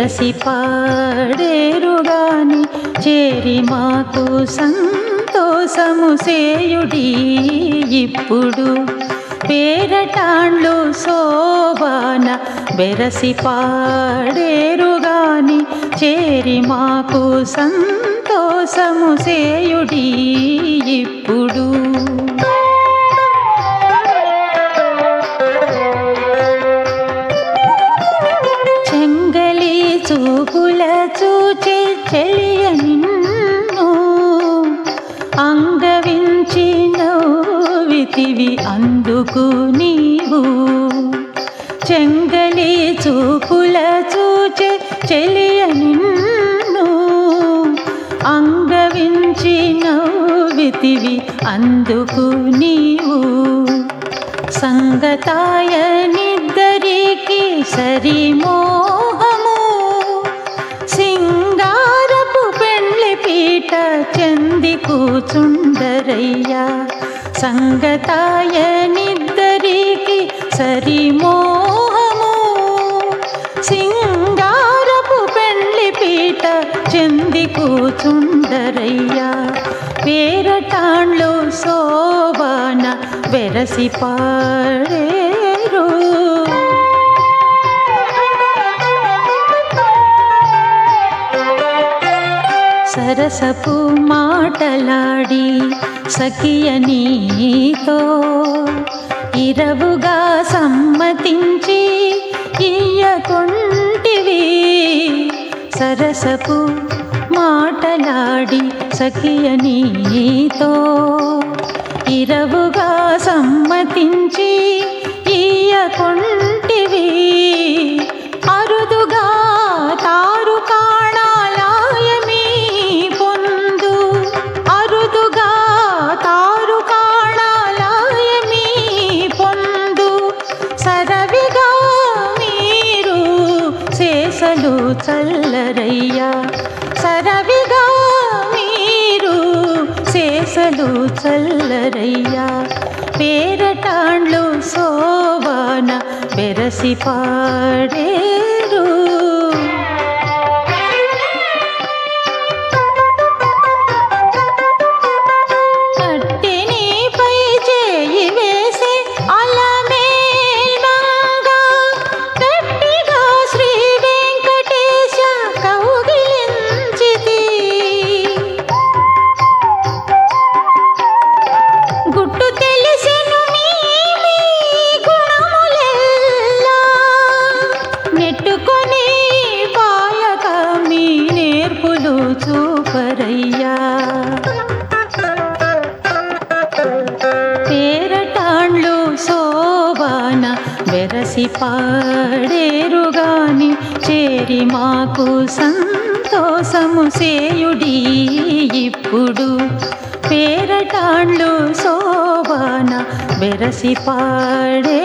వెరసి పాడేరుగాని చేరి మాకు సంతోషము సేయుడి ఇప్పుడు పేరటాండ్లు శోభాన బెరసి పాడేరుగాని చేరి మాకు సంతోషము సేయుడి ఇప్పుడు చెంగలి చూపుల చూచే చెలియ నిన్ను అంగవించి నవ్వితివి అందుకు నీవు చెంగలి చూపుల చూచే చెలియ నిన్ను అంగవించి నవ్వితివి అందుకు నీవు సంగతాయ నిద్దరికి సరి మోహము సింగారపు పెండ్లి పీట చెంది కూచుండరయ్యా సంగతాయ నిద్దరికి సరి మోహము సింగారపు పెండ్లి పీట చెంది కూచుండరయ్యా పేరటాండ్లు శోభాన వెరసి పాడేరు సరసపు మాటలాడి సఖియ నీతో ఇరవుగా సమ్మతించి ఇయ్యకుంటివి సరసపు మాటలాడి సఖియ నీతో ఇరవుగా సమ్మతించి ఇయ్యకుంటివి అరుదుగా తారు కాణాలాయమీ పొందు అరుదుగా తారు కాణాలాయమీ పొందు సరవిగా మీరు శేషలు చల్లరయ్యా సరవిగా మీరు శేషలు చల్లరయ్యా పేరటాండ్లు శోభాన బెరసి పాడేరు కట్టెనిపై చేయి వేసి అలమేల్మంగా గట్టిగా శ్రీ వెంకటేశ కౌగిలించితి గుట్టు తెలిసెను మీ మీ గుణములెల్లా నెట్టుకొని పాయక మీ నేర్పులు చూపరయ్యా పేరటాండ్లు శోభాన వెరసి పాడేరుగాని చేరి మాకు సంతోషము సేయుడి ఇప్పుడు పేరటాండ్లు శోభాన వెరసి పాడే